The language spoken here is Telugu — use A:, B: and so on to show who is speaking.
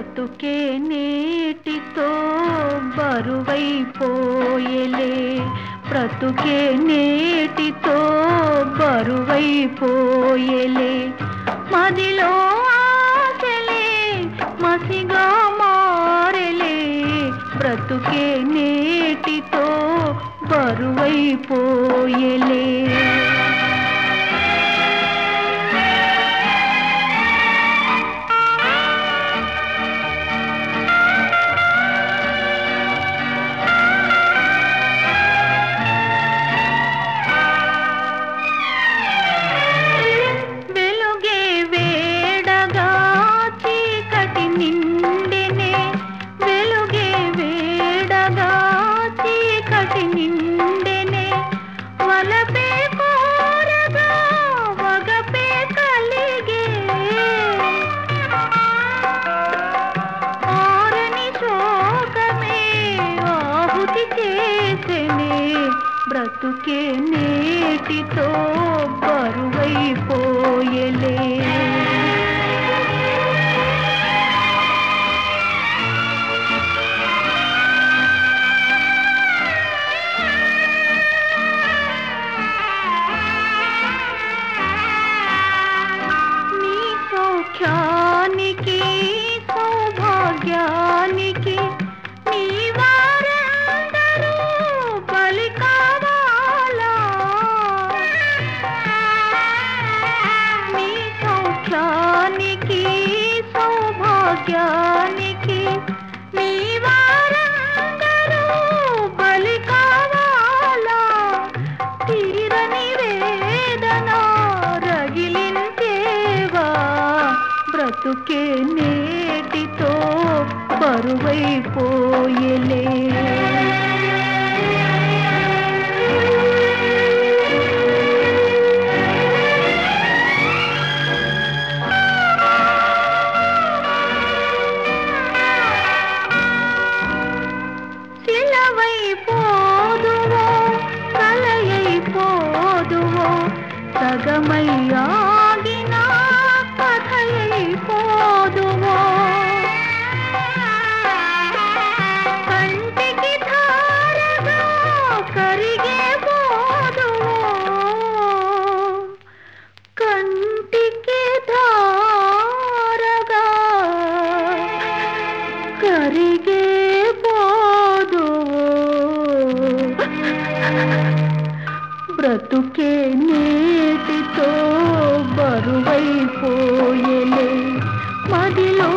A: బ్రతుకే నేటితో బరువైపోయలే బ్రతుకే నేటితో బరువైపోయలే మదిలో ఆశలే మసిగా మారలే బ్రతుకే నేటితో బరువైపోయలే వెలుగే వేడగా చీకటి నిండినే వెలుగే వేడగా చీకటి నిండినే వలపే కోరగా వగపే కలిగే ఆరని శోకమే ఆహుతి చేసెనే బ్రతుకే నేటితో బరువైపోయలే నీ సౌఖ్యానికి సౌభాగ్యానికి నీ వారందరూ బలి కావాలా నీ సౌఖ్యానికి సౌభాగ్యానికి నీ వారందరూ బలి కావాలా తీరని వేదన రగిలించేవా బ్రతుకే నేటితో బరువైపోయలే శిలవైపోదువో కలయైపోదువో సగమయ్యాగిన కథయైపోదువో కంటికి ధారగా కరిగే పోదువో కంటికి ధారగా కరిగే పోదు బ్రతుకే నేటితో బరువైపోయలే మదిలో